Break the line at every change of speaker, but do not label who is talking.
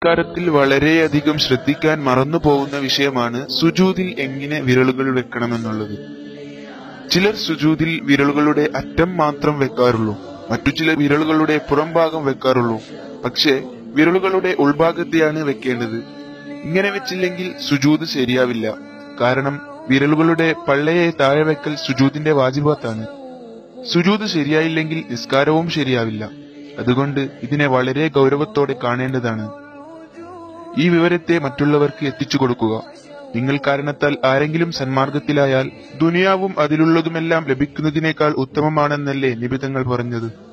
നിസ്കാരത്തിൽ വളരെയധികം ശ്രദ്ധിക്കാൻ മറന്നു പോകുന്ന വിഷയമാണ് സുജൂദിൽ എങ്ങനെ വിരലുകൾ വെക്കണമെന്നുള്ളത് ചിലർ സുജൂദിൽ വിരലുകളുടെ അറ്റം മാത്രം വെക്കാറുള്ളൂ മറ്റു ചിലർ വിരലുകളുടെ പുറംഭാഗം വെക്കാറുള്ളൂ പക്ഷേ വിരലുകളുടെ ഉൾഭാഗത്തെയാണ് വെക്കേണ്ടത് ഇങ്ങനെ വെച്ചില്ലെങ്കിൽ സുജൂദ് ശരിയാവില്ല കാരണം വിരലുകളുടെ പള്ളയെ താഴെ വെക്കൽ സുജൂദിന്റെ വാജിബാത്താണ് സുജൂദ് ശരിയായില്ലെങ്കിൽ നിസ്കാരവും ശരിയാവില്ല അതുകൊണ്ട് ഇതിനെ വളരെ ഗൗരവത്തോടെ കാണേണ്ടതാണ് ഈ വിവരത്തെ മറ്റുള്ളവർക്ക് എത്തിച്ചു കൊടുക്കുക നിങ്ങൾ കാരണത്താൽ ആരെങ്കിലും സന്മാർഗത്തിലായാൽ ദുനിയാവും അതിലുള്ളതുമെല്ലാം ലഭിക്കുന്നതിനേക്കാൾ ഉത്തമമാണെന്നല്ലേ നിബിതങ്ങൾ പറഞ്ഞത്